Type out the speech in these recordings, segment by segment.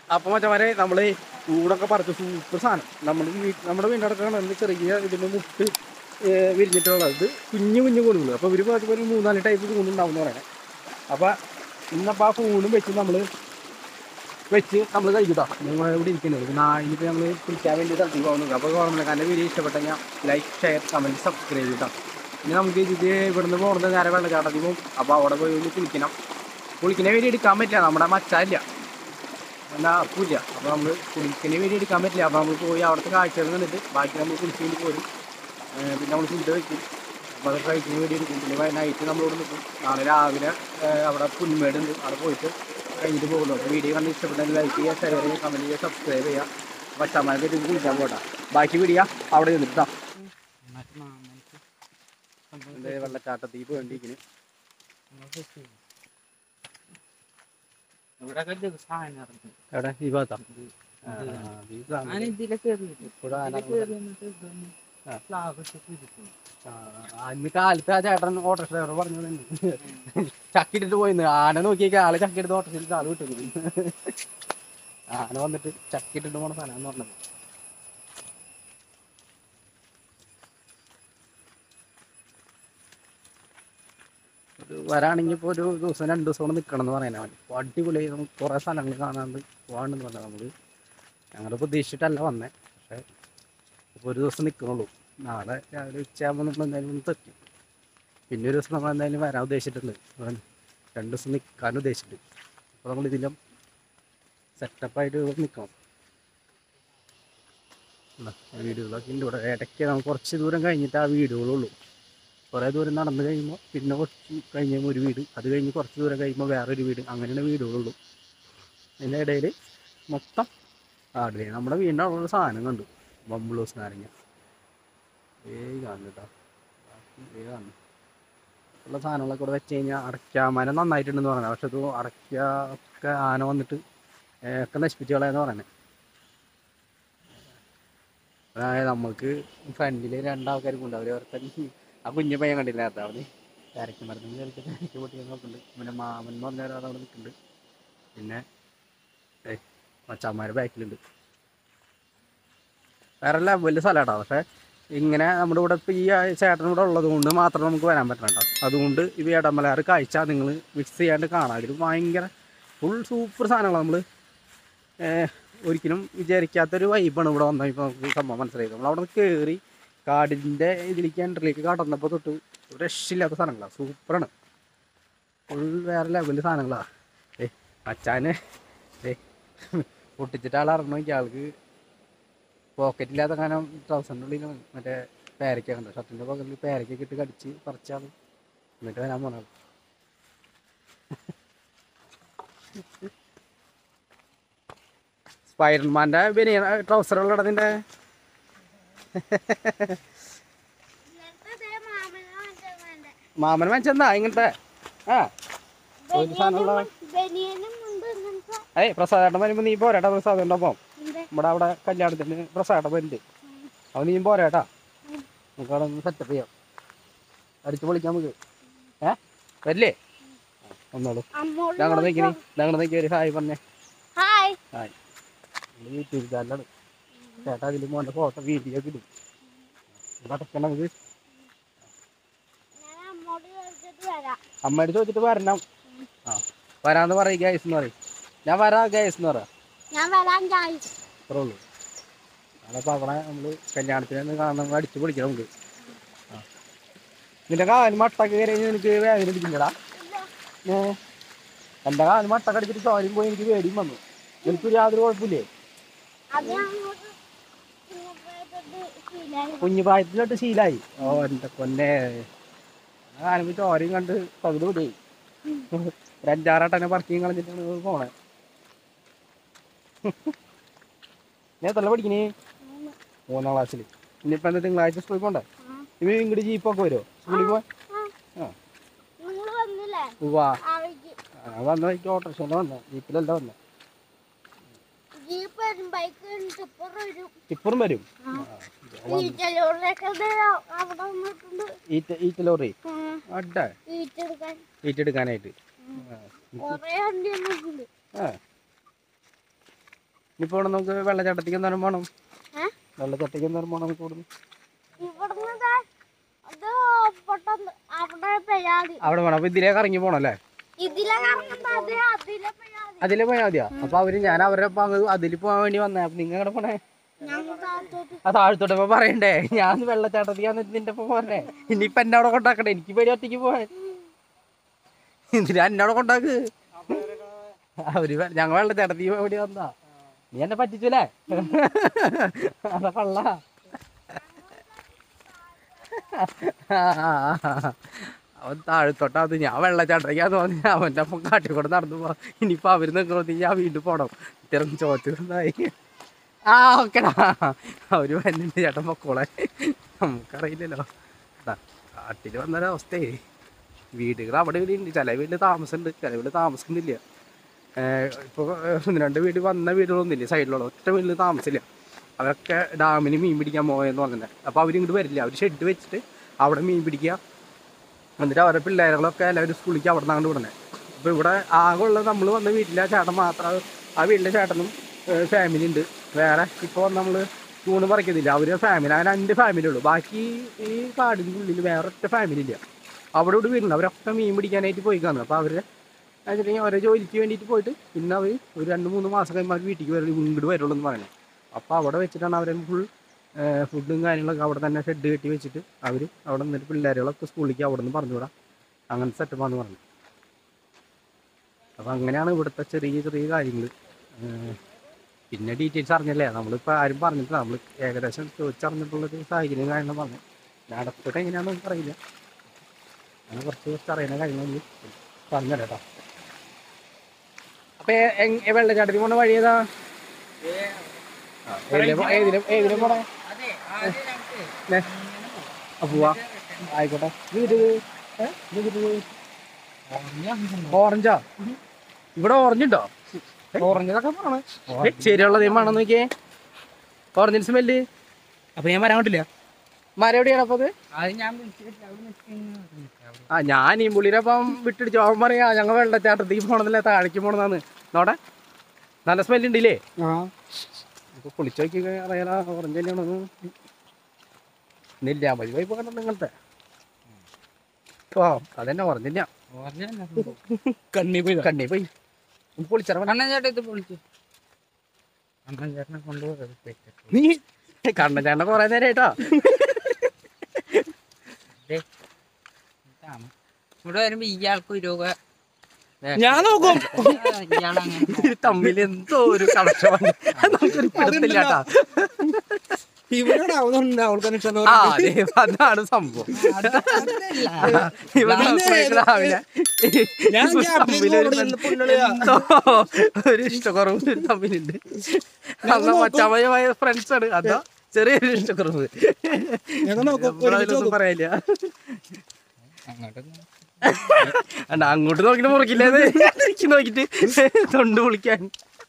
അപ്പം മറ്റവരെ നമ്മൾ ഊടൊക്കെ പറിച്ച് സൂപ്പർ സാധനം നമ്മൾ നമ്മുടെ വീടിൻ്റെ അടുക്കാണ് ചെറിയ ഇതിൻ്റെ മുട്ട് ഏ, വിരിഞ്ഞിട്ടുള്ളത് ഇത് കുഞ്ഞു കുഞ്ഞു കൂണുകൾ അപ്പോൾ ഇവർ പറഞ്ഞ ഒരു മൂന്നാല് ടൈപ്പ് കൂണുണ്ടാവും എന്ന് പറയണേ അപ്പോൾ ഇന്നപ്പോൾ ആ കൂണും വെച്ച് നമ്മൾ വെച്ച് നമ്മൾ കഴിക്കട്ടോ നിങ്ങൾ ഇവിടെ ഇരിക്കുന്നത് പിന്നെ ഇനിയിപ്പോൾ ഞങ്ങൾ കുളിക്കാൻ വേണ്ടി സ്ഥലത്തേക്ക് പോകുന്നത് അപ്പോൾ ഗവൺമെൻറ് വീഡിയോ ഇഷ്ടപ്പെട്ടെങ്കിൽ ലൈക്ക് ഷെയർ കമൻറ്റ് സബ്സ്ക്രൈബ് ചെയ്താൽ ഇനി നമുക്ക് ഇത് ഇവിടുന്ന് പോകുന്നത് നേരെ വെള്ളച്ചാട്ടത്തിൽ പോകും അപ്പോൾ അവിടെ പോയി ഒന്ന് കുളിക്കണം കുളിക്കുന്ന വേണ്ടി എടുക്കാൻ പറ്റില്ല നമ്മുടെ മച്ചാല്ല എന്താ പൂജ അപ്പോൾ നമ്മൾ കുളിക്കുന്ന വേണ്ടി എടുക്കാൻ പറ്റില്ല അപ്പോൾ നമ്മൾ പോയി അവിടുത്തെ കാഴ്ചകൾ കണ്ടിട്ട് ബാക്കി നമ്മൾ കുളിച്ച് വേണ്ടി പോരും ഏഹ് പിന്നെ നമ്മൾ ഫുഡ് വയ്ക്കും അപ്പോൾ അത് കഴിക്കുന്ന വേണ്ടി എടുക്കും പിന്നെ നൈറ്റ് നമ്മളിവിടെ നിൽക്കും നാളെ രാവിലെ ഏഹ് അവിടെ പുൽമേട് ഉണ്ട് അവിടെ പോയിട്ട് കഴിഞ്ഞിട്ട് പോകുള്ളൂ അപ്പോൾ വീഡിയോ കണ്ട് ഇഷ്ടപ്പെട്ടെങ്കിൽ ലൈക്ക് ചെയ്യുക ഷെയർ ചെയ്യുക കമൻറ്റ് ചെയ്യുക സബ്സ്ക്രൈബ് ചെയ്യുക പച്ചമാർക്ക് ഇത് കുളിക്കാൻ പോട്ടാ ബാക്കി വീഡിയോ അവിടെ നിന്നിട്ടാ വെള്ളച്ചാട്ടത്തിൽ പോയിട്ടിരിക്കുന്നു ഇവിടെ സാധനം ഇറങ്ങി എവിടെ ഈ ഭാഗത്താ ഞാൻ ഇതിലെ കയറിയിട്ട് ഇവിടെ ആന ഇതിലെ കയറി എന്നിട്ട് ഇതൊന്ന് ആ. ഫ്ലാഗ് ഇട്ടിട്ട് ഇരിക്കും. അന്ന് കാലത്ത് ആ ചേട്ടൻ ഓട്ടോ ഡ്രൈവർ പറഞ്ഞു ചക്കിട്ടിട്ട് പോയിന്ന് ആന നോക്കിയേക്ക് ആളെ ചക്കിട്ട് ഓട്ടോയിൽ ആള് വിട്ടു ആന വന്നിട്ട് ചക്കിട്ടിട്ട് പോണ സ്ഥലം പറഞ്ഞത് ഒരു വരാണെങ്കിൽ ഇപ്പോൾ ഒരു ദിവസം രണ്ട് ദിവസം കൂടെ നിൽക്കണം എന്ന് പറയാനാ മതി അപ്പോൾ അടിപൊളി നമുക്ക് കുറേ സ്ഥലങ്ങൾ കാണാണ്ട് പോകാണ്ടെന്ന് പറഞ്ഞാൽ നമ്മൾ ഞങ്ങൾ പ്രതീക്ഷിച്ചിട്ടല്ല വന്നേ പക്ഷേ ഇപ്പോൾ ഒരു ദിവസം നിൽക്കണുള്ളൂ നാളെ രാവിലെ ഉച്ചയാകുമ്പോൾ നമ്മൾ എന്തായാലും ഒന്ന് തെറ്റും പിന്നെ ഒരു ദിവസം നമ്മൾ എന്തായാലും വരാൻ ഉദ്ദേശിച്ചിട്ടുണ്ട് അപ്പോൾ രണ്ട് ദിവസം നിൽക്കാൻ ഉദ്ദേശിച്ചിട്ടുണ്ട് അപ്പോൾ നമ്മൾ ഇതിലും സെറ്റപ്പായിട്ട് നിൽക്കണം എന്നാ, വീടുകളൊക്കെ ഉണ്ട് ഇവിടെ ഇടയ്ക്ക് നമുക്ക് കുറച്ച് ദൂരം കഴിഞ്ഞിട്ട് ആ വീടുകളുള്ളൂ കുറേ ദൂരം നടന്ന് കഴിയുമ്പോൾ പിന്നെ കുറച്ച് കഴിഞ്ഞ് കഴിയുമ്പോൾ ഒരു വീട് അത് കഴിഞ്ഞ് കുറച്ച് ദൂരം കഴിയുമ്പോൾ വേറൊരു വീട് അങ്ങനെയാണ് വീടുകളുള്ളൂ അതിൻ്റെ ഇടയിൽ മൊത്തം ആടില്ലേ നമ്മുടെ വീടിൻ്റെ അവിടെ ഒരു സാധനം കണ്ടു ബംബിളൂസ് നാരങ്ങ ഏയ് കാണുന്നു കേട്ടോ ഏ കാണുന്നു ഉള്ള സാധനങ്ങളൊക്കെ ഇവിടെ വെച്ച് കഴിഞ്ഞാൽ അടയ്ക്കാമരം നന്നായിട്ടുണ്ടെന്ന് പറയുന്നത് പക്ഷെ ഇത് അടയ്ക്ക ഒക്കെ ആന വന്നിട്ട് ഏ, ഒക്കെ നശിപ്പിച്ച് കളയാന്ന് പറയുന്നത് അതായത് നമുക്ക് ഫ്രണ്ടിൽ രണ്ടാൾക്കാർക്കും ഉണ്ട് അവർ ഒരുത്തൻ ആ കുഞ്ഞു പയ്യൻ കണ്ടില്ല നേരത്തെ അവന് കരയ്ക്ക് മരുന്ന് കയറിയിട്ട് കരയ്ക്ക് പൊട്ടിക്കാൻ നോക്കുന്നുണ്ട് പിന്നെ മാമൻ എന്ന് പറഞ്ഞ ഒരാൾ അവിടെ നിൽക്കുന്നുണ്ട് പിന്നെ ഏ മച്ചാന്മാർ ബാക്കിലുണ്ട് വേറെ ലെവല് സ്ഥലമാട്ടോ പക്ഷേ ഇങ്ങനെ നമ്മുടെ ഇവിടെ ഇപ്പോൾ ഈ ചേട്ടൻ ഇവിടെ ഉള്ളത് കൊണ്ട് മാത്രം നമുക്ക് വരാൻ പറ്റണ്ട അതുകൊണ്ട് ഇത് ഇടമലയാറ് കാഴ്ച നിങ്ങൾ മിക്സ് ചെയ്യാണ്ട് കാണാം ഇതിൽ ഭയങ്കര ഫുൾ സൂപ്പർ സാധനങ്ങളാണ് നമ്മൾ ഒരിക്കലും വിചാരിക്കാത്തൊരു വൈബാണ് ഇവിടെ വന്നാൽ ഇപ്പോൾ നമുക്ക് സംഭവം മനസ്സിലായത് നമ്മൾ അവിടെ നിന്ന് കയറി കാടിൻ്റെ ഇതിലേക്ക് എൻട്രിലേക്ക് കടന്നപ്പോൾ തൊട്ട് ഒരു രക്ഷയില്ലാത്ത സാധനങ്ങളാണ് സൂപ്പറാണ് ഫുൾ വേറെ ലെവല് സാധനങ്ങളാണ് ഏ അച്ചാന് ഏ പൊട്ടിച്ചിട്ട് ആൾ അറിയണമെങ്കിൽ ആൾക്ക് പോക്കറ്റില്ലാത്ത കാരണം ട്രൗസറിൻ്റെ ഉള്ളിൽ മറ്റേ പേരയ്ക്ക കണ്ടു ഷർട്ടിൻ്റെ പക്കത്തിൽ പേരയ്ക്കൊക്കെ ഇട്ട് കടിച്ച് പറിച്ചാൽ എന്നിട്ട് വരാൻ പോണത് സ്പൈഡർമാൻ്റെ ബനിയൻ ട്രൗസറുള്ള നിന്റെ മാമൻ മനസ്സെന്താ ഇങ്ങനത്തെ ആ ഒരു സാധനമുള്ള ബനിയനും ഉണ്ട് ഇങ്ങനത്തെ ഏയ് പ്രസാദേട്ടൻ വരുമ്പോൾ നീ പോരാട്ടാ പ്രസാദേട്ടൻ ഒപ്പം ഉണ്ട്. നമ്മുടെ അവിടെ കല്യാണത്തിന് പ്രസാദേട്ടൻ വരുന്നുണ്ട് അവൻ നീ പോരാട്ടാ നമുക്ക് അവിടെ ഒന്ന് സെറ്റപ്പ് ചെയ്യാം അടിച്ചു പൊളിക്കാം നമുക്ക് ഏ വരില്ലേ ആ, വന്നോളൂ അമ്മോട് ഞങ്ങളുടെ നോക്കിനി ഞങ്ങളുടെ നോക്കി ഒരു ഹായ് പറഞ്ഞേ ഹായ് ഹായ് നമ്മൾ യൂട്യൂബ് ചാനലാണ് ചേട്ടാ അതിൽ മോൻ്റെ ഫോട്ടോ വീഡിയോ ഒക്കെ ഇടും അതൊക്കെ നമുക്ക് ഞാൻ അമ്മോട് ചോദിച്ചിട്ട് വരാം അമ്മയോട് ചോദിച്ചിട്ട് വരണം ആ വരാന്ന് പറയും ഗൈസ് എന്ന് പറയും ഞാൻ വരാം ഗൈസ് എന്ന് പറയാം ഞാൻ വരാൻ ഗായ്സ് അത്രേ ഉള്ളൂ അതപ്പോൾ അവിടെ നമ്മൾ കല്യാണത്തിന് കാണാൻ നമ്മൾ അടിച്ചു പൊളിക്കണം നമുക്ക് ആ നിന്റെ കാല് മട്ടൊക്കെ കയറി കഴിഞ്ഞാൽ എനിക്ക് വേദന ഇരിക്കുന്നുണ്ടടാ ഏ എൻ്റെ കാല് മട്ടൊക്കെ അടിച്ചിട്ട് ചോരയും പോയി എനിക്ക് പേടിയും വന്നു എനിക്ക് യാതൊരു കുഴപ്പമില്ലേ അത് അങ്ങോട്ട് പിന്നെ പോയതൊട്ട് ശീലായി കുഞ്ഞു പ്രായത്തിലോട്ട് ശീലായി ഓ എൻ്റെ കൊന്നെ കാലം ചോരയും കണ്ട് പകുതി വിടുകയും ഒരു അഞ്ചാറാട്ടെന്നെ പറക്കിയും കളഞ്ഞിട്ടാണ് പോണേ ഞാൻ എത്ര പഠിക്കണേ മൂന്നാം ക്ലാസ്സിൽ ഇനിയിപ്പോൾ എന്താ തിങ്കളാഴ്ച സ്കൂളിൽ പോണ്ടേ ഇവ ഇങ്ങോട്ട് ജീപ്പൊക്കെ വരുമോ സ്കൂളിൽ പോവാൻ ആ നിങ്ങൾ വന്നില്ലേ വാ അവയ്ക്ക് വന്ന വഴിക്ക് ഓട്ടോറിക്ഷ വന്ന ജീപ്പിലല്ല വന്ന ജീപ്പ് വരും ബൈക്ക് ടിപ്പർ വരും ഇപ്പുറം വരും ഈറ്റലോറിലൊക്കെ അവിടെ വന്നിട്ടുണ്ട് ഈറ്റ ഈറ്റ ലോറി ഉം. അഡ ഈറ്റെടുക്കാൻ ഈറ്റെടുക്കാനായിട്ട് ആ. കൊറേ വണ്ടി വന്നിട്ടുണ്ട് ആ ഇനിയിപ്പോ ഇവിടെ നമുക്ക് വെള്ളച്ചാട്ടത്തേക്ക് എന്തായാലും പോകണം ഏ? വെള്ളച്ചാട്ടത്തേക്ക് എന്തായാലും പോകണം നമുക്ക് ഇവിടുന്ന് ഇവിടുന്ന് ദേ അത് പെട്ടെന്ന് അവിടെ പെയ്യാതി അവിടെ വേണം അപ്പൊ ഇതിലേക്ക് ഇറങ്ങി പോകണം അല്ലേ ഇതിലെ കറങ്ങണ്ട അത് അതിലെ പെയ്യാതി അതിലെ പോയാൽ മതിയോ അപ്പൊ അവര് ഞാൻ അവരുടെ ഒപ്പം അങ്ങ് അതിൽ പോകാൻ വേണ്ടി വന്നേ അപ്പൊ നിങ്ങൾ എവിടെ പോണേ ഞങ്ങൾ താഴത്തോട്ട് ആ താഴത്തോട്ടപ്പോ പറയണ്ടേ ഞാൻ വെള്ളച്ചാട്ടത്തേക്കാന്ന് നിന്റെ ഒപ്പം പോരേ ഇനിയിപ്പൊ എന്നെ അവിടെ കൊണ്ടാക്കണ്ടേ എനിക്ക് പേടി ഒറ്റയ്ക്ക് പോവാൻ എന്തിനാ എന്നെ അവിടെ കൊണ്ടാക്ക് അവര് വെ- ഞങ്ങൾ വെള്ളച്ചാട്ടത്തേക്ക് പോകാൻ വേണ്ടി വന്നാ നീ എന്നെ പറ്റിച്ചല്ലേ അതാ കള്ള അവൻ താഴത്തോട്ടാ അത് ഞാൻ വെള്ളച്ചാട്ടത്തേക്കാന്ന് തോന്നി അവന്റെ ഒപ്പം കാട്ടിൽ കൂടെ നടന്നു പോ ഇനിയിപ്പോ അവര് നിൽക്കണോ ഞാൻ വീണ്ടും പോണം ഇത്തരം ചോദിച്ചതായി ആ ഓക്കെടാ അവര് വരുന്നുണ്ട് ചേട്ടൻ പൊക്കോളെ നമുക്കറിയില്ലല്ലോ ദാ, കാട്ടില് വന്നൊരവസ്ഥയെ വീടുകൾ അവിടെ ഇവിടെ ഉണ്ട് ചില വീട്ടിൽ താമസമുണ്ട് ചില വീട്ടിൽ താമസിക്കുന്നില്ല ഇപ്പോൾ ഒന്ന് രണ്ട് വീട് വന്ന വീടുകളൊന്നുമില്ല സൈഡിലുള്ള ഒറ്റ വീട്ടിൽ താമസമില്ല അവരൊക്കെ ഡാമിന് മീൻ പിടിക്കാൻ പോയെന്ന് പറഞ്ഞിട്ട് അപ്പോൾ അവർ ഇങ്ങോട്ട് വരില്ല അവർ ഷെഡ് വെച്ചിട്ട് അവിടെ മീൻ പിടിക്കുക എന്നിട്ട് അവരുടെ പിള്ളേരുകളൊക്കെ എല്ലാവരും സ്കൂളിലേക്ക് അവിടെ നിന്നാണ്ട് വിടണേ അപ്പോൾ ഇവിടെ ആകെ ഉള്ളത് നമ്മൾ വന്ന വീട്ടിലെ ചേട്ടൻ മാത്രം ആ വീട്ടിലെ ചേട്ടനും ഫാമിലി ഉണ്ട് വേറെ ഇപ്പോൾ നമ്മൾ തൂണ് പറിക്കുന്നില്ല അവർ ഫാമിലി അങ്ങനെ രണ്ട് ഫാമിലി ഉള്ളൂ ബാക്കി ഈ കാടിൻ്റെ ഉള്ളിൽ വേറെ ഒറ്റ ഫാമിലി ഇല്ല അവിടെ ഇവിടെ വീടുണ്ട് അവരൊക്കെ മീൻ പിടിക്കാനായിട്ട് പോയി കാണും അപ്പോൾ അവർ വെച്ചിട്ടുണ്ടെങ്കിൽ ഓരോ ജോലിക്ക് വേണ്ടിയിട്ട് പോയിട്ട് പിന്നെ അവർ ഒരു രണ്ട് മൂന്ന് മാസം കഴിയുമ്പോൾ അവർ വീട്ടിലേക്ക് വരും ഇങ്ങോട്ട് വരുള്ളൂ എന്ന് പറയുന്നത് അപ്പോൾ അവിടെ വെച്ചിട്ടാണ് അവർ ഫുൾ ഫുഡും കാര്യങ്ങളൊക്കെ അവിടെ തന്നെ ഷെഡ് കെട്ടി വെച്ചിട്ട് അവർ അവിടെ നിന്നിട്ട് പിള്ളേരുകളൊക്കെ സ്കൂളിലേക്ക് അവിടെ നിന്ന് പറഞ്ഞു വിടാം അങ്ങനത്തെ സെറ്റപ്പാന്ന് പറഞ്ഞു അപ്പോൾ അങ്ങനെയാണ് ഇവിടുത്തെ ചെറിയ ചെറിയ കാര്യങ്ങൾ പിന്നെ ഡീറ്റെയിൽസ് അറിഞ്ഞല്ലേ നമ്മളിപ്പോൾ ആരും പറഞ്ഞിട്ടില്ല നമ്മൾ ഏകദേശം ചോദിച്ചറിഞ്ഞിട്ടുള്ളൊരു സാഹചര്യം കാര്യങ്ങൾ പറഞ്ഞു ഞാൻ അടുത്തിട്ട് എങ്ങനെയാണെന്ന് നമുക്ക് അറിയില്ല അങ്ങനെ കുറച്ച് കുറച്ച് അറിയുന്ന കാര്യങ്ങൾ പറഞ്ഞുതരാം കേട്ടോ അപ്പോൾ വെള്ളച്ചാട്ടത്തിൽ പോണ വഴി ഏതാ ആ, ഏതിലെ പോ- ഏതിലെ ഏതിലെ പോണേ അതെ ആദ്യം നമുക്ക് നെ. ആ, പോവാ ആയിക്കോട്ടെ ഇത് ഇത് ഓറഞ്ചാ ഇവിടെ ഓറഞ്ച് ഉണ്ടോ ഓറഞ്ചൊക്കെ പോണേ ശരിയുള്ള നിയമാണോ നോക്കിയേ ഓറഞ്ചിന് സ്മെല്ല് അപ്പൊ ഞാൻ വരാൻ കണ്ടില്ല മരം എവിടെയാണ് അപ്പൊ അത് അത് ഞാൻ വിളിച്ചിട്ട് അവിടെ നിൽക്കുന്നു ആ ഞാൻ ഈ പുള്ളിയുടെ അപ്പം വിട്ടിടിച്ചു അവൻ പറയാ ഞങ്ങൾ വെള്ളച്ചാട്ടത്തേക്ക് പോണതല്ലേ താഴേക്ക് പോണതാന്ന് നോടെ നല്ല സ്മെല്ല് ഉണ്ടല്ലേ അപ്പൊ കുളിച്ചു നോക്കി അറിയാലോ ഓറഞ്ച് തന്നെയാണോ നെല്ലാ മതി പോയി പോകണ്ട നിങ്ങളത്തെ ഓ അതന്നെ ഓറഞ്ച് തന്നെയാ കണ്ണി പോയി കണ്ണി പോയി പൊളിച്ചറ കണ്ണൻ ചേട്ടൻ ഇത് പൊളിച്ചു കണ്ണൻ ചേട്ടനെ കൊണ്ടുപോയി നീ കണ്ണച്ചാണ്ട കൊറേ നേരമായിട്ടോ ഇവിടെ വരുമ്പോ ഇയാൾക്ക് ഒരു രൂപ ഞാൻ നോക്കും ഇയാളങ്ങനെ തമ്മിൽ എന്തോ ഒരു കണക്ഷമാണ് നമുക്കൊരു പിടുത്തില്ല കേട്ടാ ഇവരോടാവുന്നുണ്ട് അവൾക്ക് ഇഷ്ടം ആ അതെ അതാണ് സംഭവം ഇവൻ നോക്കുമ്പോഴേക്കും രാവിലെ ഞാൻ ഇവൻ ക്യാബിനിൽ തമ്മിലൊരു ഓടി നിന്ന് പുള്ളികളെയാ. എന്തോ ഒരു ഇഷ്ടക്കുറവ് ഒരു തമ്മിലുണ്ട് അന്ന് മച്ചാമയമായ ഫ്രണ്ട്സ് ആണ് അതാ ചെറിയൊരു ഇഷ്ടക്കുറവ് ഞങ്ങൾ നോക്കും ഒരുമിച്ച് നമ്മളതിലൊന്നും നോക്കും പറയില്ല അങ്ങോട്ടൊന്നും അല്ല അങ്ങോട്ട് നോക്കിട്ട് മുറിക്കില്ലേ എനിക്ക് നോക്കിട്ട് തൊണ്ട് പൊളിക്കാൻ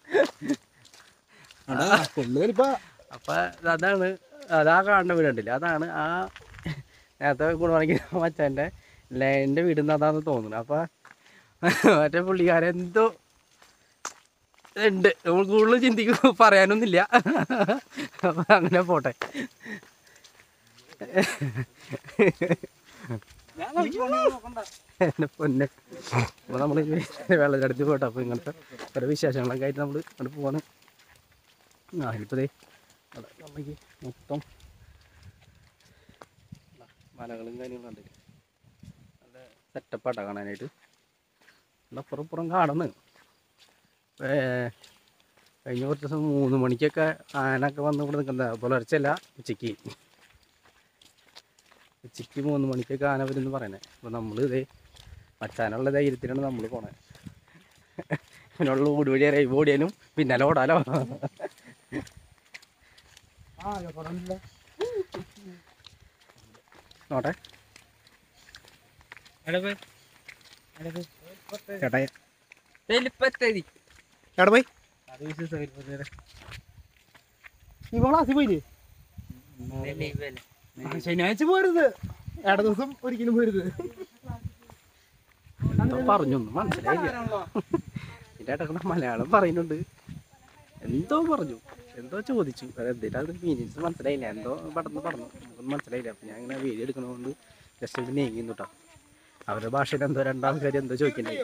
പുള്ളികളിപ്പോ അപ്പൊ അതാണ് അതാ കാണുന്ന വീട് കണ്ടില്ല അതാണ് ആ നേരത്തെ ഗുണമാണെങ്കിൽ മച്ചാൻ്റെ എൻ്റെ വീട് അതാന്ന് തോന്നുന്നു അപ്പൊ മറ്റേ പുള്ളിക്കാരൻ എന്തോ ഉണ്ട് നമ്മൾ കൂടുതൽ ചിന്തിക്കും പറയാനൊന്നുമില്ല അപ്പൊ അങ്ങനെ പോട്ടെ എൻ്റെ പൊന്നെ അപ്പോൾ നമ്മൾ വെള്ളത്തിനടുത്ത് പോട്ടെ അപ്പോൾ ഇങ്ങനത്തെ ഓരോ വിശേഷങ്ങളൊക്കെ ആയിട്ട് നമ്മൾ അങ്ങോട്ട് പോവാണ് ആ ഇനിയിപ്പോൾ ദേ അവിടെ നമുക്ക് മൊത്തം ദാ മലകളും കാര്യങ്ങളും കണ്ടില്ലേ നല്ല സെറ്റപ്പാട്ടാണ് കാണാനായിട്ട് നല്ല അപ്പുറം ഇപ്പുറം കാണുന്നു ഏ, കഴിഞ്ഞ കുറച്ച് ദിവസം മൂന്ന് മണിക്കൊക്കെ ആനൊക്കെ വന്ന് ഇവിടെ നിൽക്കുന്ന പുലർച്ചയല്ല ഉച്ചയ്ക്ക് ഉച്ചയ്ക്ക് മൂന്ന് മണിക്കൊക്കെ ആന വരുമെന്ന് പറയണേ അപ്പോൾ നമ്മൾ ഇതേ മച്ചാനുള്ള ധൈര്യത്തിലാണ് നമ്മൾ പോണേ ഇതിനുള്ള ഓട് വഴി അറിയാം ഓടിയാലും പിന്നാലെ ഓടാലോ നോട്ടെ ചേട്ടാ വലിപ്പത്തരി എവിടെ പോയി ഇവ ക്ലാസ്സിൽ പോയില്ലേ ശനിയാഴ്ച പോരുത് ഇട ദിവസം ഒരിക്കലും പോരുത് എന്തോ പറഞ്ഞൊന്നും മനസ്സിലായില്ല ഇതിൻ്റെ ഇടക്കണ മലയാളം പറയുന്നുണ്ട് എന്തോ പറഞ്ഞു എന്തോ ചോദിച്ചു അത് എന്തിനാ അത് മീനിങ്സ് മനസ്സിലായില്ല എന്തോ പടന്ന് പറഞ്ഞു നമുക്കൊന്നും മനസ്സിലായില്ല അപ്പം ഞാൻ ഇങ്ങനെ വീഡിയോ എടുക്കണതുകൊണ്ട് ജസ്റ്റ് ഇത് നീങ്ങുന്നു കേട്ടോ അവരുടെ ഭാഷയിൽ എന്തോ രണ്ടാൾക്കാർ എന്തോ ചോദിക്കണ്ടായി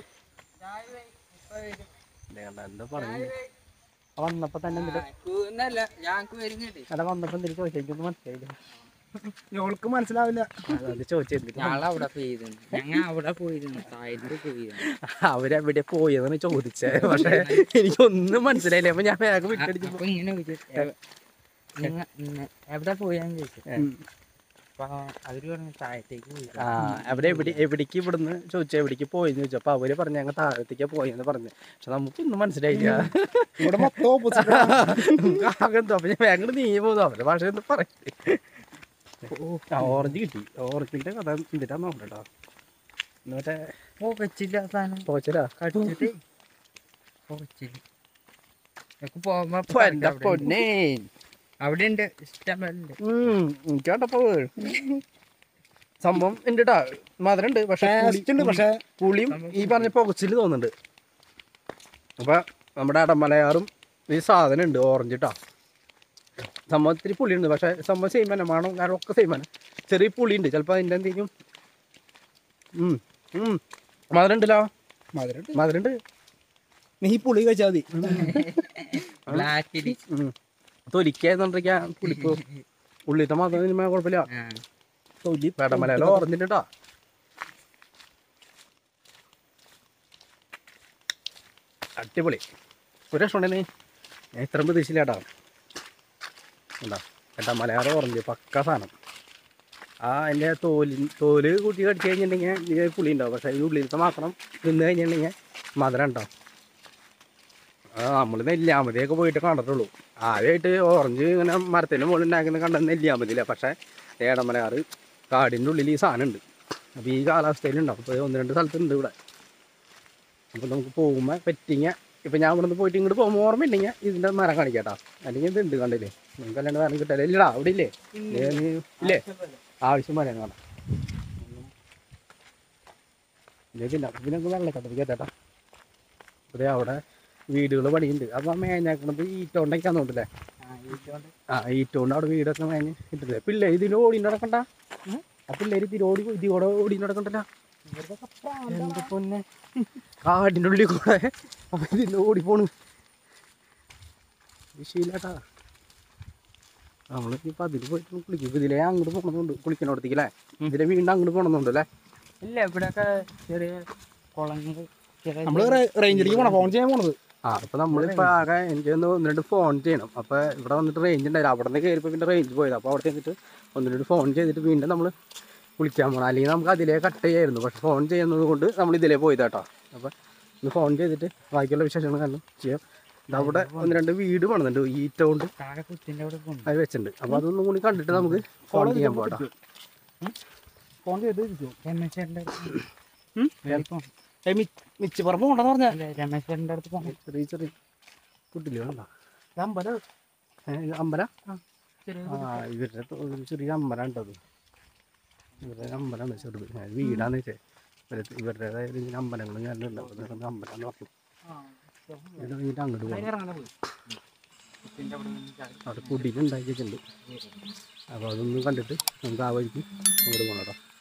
ദേ കണ്ടോ, എന്തോ പറഞ്ഞു വന്നപ്പോൾ തന്നെ എന്തിട്ട് എന്നല്ല ഞങ്ങക്ക് വരുന്നുണ്ട് അല്ല വന്നപ്പോൾ എന്തിട്ട് ചോദിച്ചു എനിക്കൊന്നും മനസ്സിലായില്ല ഞങ്ങൾക്ക് മനസ്സിലാവില്ല അത് ചോദിച്ചു എന്തിട്ട് ഞങ്ങൾ അവിടെ പോയിരുന്നു ഞങ്ങൾ അവിടെ പോയിരുന്നു താഴത്ത് പോയിരുന്നു അവരെവിടെ പോയെന്നാണ് ചോദിച്ചത് പക്ഷെ എനിക്കൊന്നും മനസ്സിലായില്ല അപ്പൊ ഞാൻ വേഗം വിട്ടടിച്ചു അപ്പൊ ഇങ്ങനെ ചോദിച്ചു, എവ- നിങ്ങ ഇന്ന- എവിടെ പോയാന്ന് ചോദിച്ചു അപ്പൊ അവര് പറഞ്ഞു താഴത്തേക്ക് പോയി ആ അവിടെ എവിടെ എവിടേക്ക് ഇവിടുന്ന് ചോദിച്ചു എവിടേക്ക് പോയെന്ന് ചോദിച്ചു അപ്പൊ അവര് പറഞ്ഞു ഞങ്ങൾ താഴത്തേക്ക് പോയെന്ന് പറഞ്ഞു പക്ഷെ നമുക്കൊന്നും മനസ്സിലായില്ല ഇവിടെ മൊത്തം ഓപ്പോസിറ്റ് ആകെ എന്തോ അപ്പൊ ഞാൻ വേഗം നീങ്ങി പോകുന്നു അവരുടെ ഭാഷ എന്ന് പറയും ഓറഞ്ച് കിട്ടി ഓറഞ്ചിന്റെ കഥ എന്തിട്ടാ നോക്കട്ടോ എന്നിട്ട് പോകച്ചില്ല സാധനം പോച്ചരാ കടിച്ചിട്ട് പോകച്ചില്ല എനിക്ക് പോകുമ്പോ അപ്പൊ എന്റെ പൊന്നേ അവിടെ ഉണ്ട് ഇഷ്ടം പോലെ ഉണ്ട് ഉം എനിക്ക് കണ്ടപ്പോ സംഭവം ഉണ്ട് കേട്ടാ മധുരം ഉണ്ട് പക്ഷെ ടേസ്റ്റ് ഉണ്ട് പക്ഷെ പുളിയും ഈ പറഞ്ഞ പുകച്ചിൽ തോന്നുന്നുണ്ട് അപ്പൊ നമ്മുടെ അടമലയാറും ഈ സാധനം ഉണ്ട് ഓറഞ്ച് കേട്ടോ സംഭവം ഇത്തിരി പുളിയുണ്ട് പക്ഷെ സംഭവം സെയിം തന്നെ മണം കാരണം ഒക്കെ സെയിം തന്നെ ചെറിയ പുളി ഉണ്ട് ചിലപ്പോൾ അതിൻ്റെ എന്തെങ്കിലും ഉം, ഉം. മധുരം ഉണ്ടല്ലോ മധുരം മധുരം ഉണ്ട് നീ പുളി കഴിച്ചാൽ മതി ബ്ലാക്കില് തൊലിക്കാന്നുണ്ടിരിക്കാൻ പുളിപ്പ് ഉള്ളിത്തെ മാത്രം ഇതിന് കുഴപ്പമില്ല തൊലി വേടമലയിലോ ഓറഞ്ചിൻ്റെ കേട്ടോ അടിപൊളി ഒരു രക്ഷമുണ്ടെന്ന് ഞാൻ ഇത്രയും പ്രതീക്ഷയില്ല കേട്ടോ ഉണ്ടോ ഏട്ടാ മലയാളം ഓറഞ്ച് പക്ക സാധനം ആ അതിൻ്റെ തോല് തോല് കൂട്ടി കടിച്ച് കഴിഞ്ഞിട്ടുണ്ടെങ്കിൽ ഇതിന് പുളി ഉണ്ടാവും പക്ഷേ അതിൻ്റെ ഉള്ളിലത്തെ മാത്രം നിന്ന് കഴിഞ്ഞിട്ടുണ്ടെങ്കിൽ മധുരം ഉണ്ടാവും ആ നമ്മൾ നെല്ലിയാമ്പതിയൊക്കെ പോയിട്ട് കണ്ടിട്ടുള്ളൂ ആദ്യമായിട്ട് ഓറഞ്ച് ഇങ്ങനെ മരത്തിൻ്റെ മുകളിൽ ഉണ്ടാക്കുന്ന കണ്ടത് നെല്ലിയാമ്പതിയില്ല പക്ഷേ ഏടമലയാറ് കാടിൻ്റെ ഉള്ളിൽ ഈ സാധനം ഉണ്ട് അപ്പോൾ ഈ കാലാവസ്ഥയിലുണ്ടാവും അപ്പോൾ ഒന്ന് രണ്ട് സ്ഥലത്തുണ്ട് ഇവിടെ അപ്പോൾ നമുക്ക് പോകുമ്പോൾ പറ്റിങ്ങ ഇപ്പം ഞാൻ ഇവിടെ നിന്ന് പോയിട്ട് ഇങ്ങോട്ട് പോകുമ്പോൾ ഓർമ്മയില്ലെങ്കിൽ ഇതിൻ്റെ മരം കാണിക്കാട്ടാ അല്ലെങ്കിൽ ഇത് ഉണ്ട് കണ്ടില്ലേ നിങ്ങൾക്ക് അല്ലാണ്ട് മരം കിട്ടില്ല ഇല്ലടാ അവിടെ ഇല്ലേ ദേ നീ ഇല്ലേ ആവശ്യം പറയാൻ കാണാം ഇതില്ല ഇതിനൊക്കെ വെള്ളക്കട്ടത് കേട്ടാ അതെ അവിടെ വീടുകൾ പണിയുണ്ട് അപ്പോൾ ആ മേഞ്ഞാക്കണത് ഈറ്റോണ്ടൊക്കെയാന്ന് തോന്നില്ലേ ആ ഈറ്റോണ്ട് അവിടെ വീടൊക്കെ മേഞ്ഞ് കിട്ടില്ലേ പിള്ളേർ ഇതിന് ഓടി നടക്കണ്ട ആ പിള്ളേർ ഇതിലോടി ഇതിലൂടെ ഓടി നടക്കണ്ടല്ലോ എന്ത് പൊന്നെ കാടിൻ്റെ ഉള്ളിൽ കൂടെ അപ്പൊ ഇതിന് ഓടിപ്പോണ് വിഷയില്ലാട്ടാ നമ്മള് ഇപ്പൊ അതിൽ പോയിട്ട് കുളിക്കും ഇപ്പൊ ഇതിലേ അങ്ങോട്ട് പോകണമെന്നുണ്ട് കുളിക്കണോടത്തേക്ക് അല്ലേ ഇതിലെ വീണ്ടും അങ്ങോട്ട് പോകണമെന്നുണ്ട് അല്ലേ ഇല്ല ഇവിടെയൊക്കെ ചെറിയ കുളങ്ങൾ ചെറിയ നമ്മള് റേഞ്ചിലേക്ക് പോണം ഫോൺ ചെയ്യാൻ പോണത് ആ അപ്പൊ നമ്മളിപ്പോ ആകെ എനിക്ക് ഒന്ന് ഒന്ന് രണ്ട് ഫോൺ ചെയ്യണം അപ്പൊ ഇവിടെ വന്നിട്ട് റേഞ്ച് ഉണ്ടായില്ല അവിടെ നിന്ന് കയറിയപ്പോൾ പിന്നെ റേഞ്ച് പോയത് അപ്പോൾ അവിടെ ചെന്നിട്ട് ഒന്ന് രണ്ട് ഫോൺ ചെയ്തിട്ട് വീണ്ടും നമ്മൾ കുളിക്കാൻ പോകണം അല്ലെങ്കിൽ നമുക്ക് അതിലേ കട്ട് ചെയ്യായിരുന്നു പക്ഷെ ഫോൺ ചെയ്യുന്നത് കൊണ്ട് നമ്മൾ ഇതിലേ പോയത് കേട്ടോ അപ്പോൾ ഇന്ന് ഫോൺ ചെയ്തിട്ട് ബാക്കിയുള്ള വിശേഷങ്ങൾ കണ്ടു ചെയ്യാം ഇത് അവിടെ ഒന്ന് രണ്ട് വീട് പണിതുണ്ട് ഈറ്റ കൊണ്ട് താഴെ കുത്തിന്റെ അവിടെ പോകുന്നു അത് വെച്ചിട്ടുണ്ട് അപ്പോൾ അതൊന്നും കൂടി കണ്ടിട്ട് നമുക്ക് ഫോൺ ചെയ്യാൻ പോകട്ടോ ഫോൺ ചെയ്ത് ഇരിക്കും രമേശന്റെ മിച്ച് പറമ്പ് കൊണ്ടെന്ന് പറഞ്ഞാൽ രമേശന്റെ അടുത്ത് പോകണം ചെറിയ ചെറിയ കുട്ടില് വേണ്ട അമ്പലം അമ്പല ചെറിയ ആ ഇവരുടെ തൊ- ഒരു ചെറിയ അമ്പലം ഉണ്ടത് ഇവരുടെ അമ്പലമാണ് ചെറുത് ഞാൻ വീടാന്ന് വെച്ചേ ഇവരുടെ ഇവരുടേതായ ഇങ്ങനെ അമ്പലങ്ങൾ ഞാനുണ്ട് അപ്പോൾ ഇതൊക്കെ അമ്പലം എന്ന് പറഞ്ഞു ഇത് കഴിഞ്ഞിട്ട് അങ്ങോട്ട് പോകണം കുത്തിന്റെ അവിടെ നിന്ന് ചാടി അവിടെ കുടിയിൽ ഉണ്ടാക്കി വെച്ചിട്ടുണ്ട് അപ്പോൾ അതൊന്നും കണ്ടിട്ട് നമുക്ക് ആ വഴിക്ക് അങ്ങോട്ട് പോകണം കേട്ടോ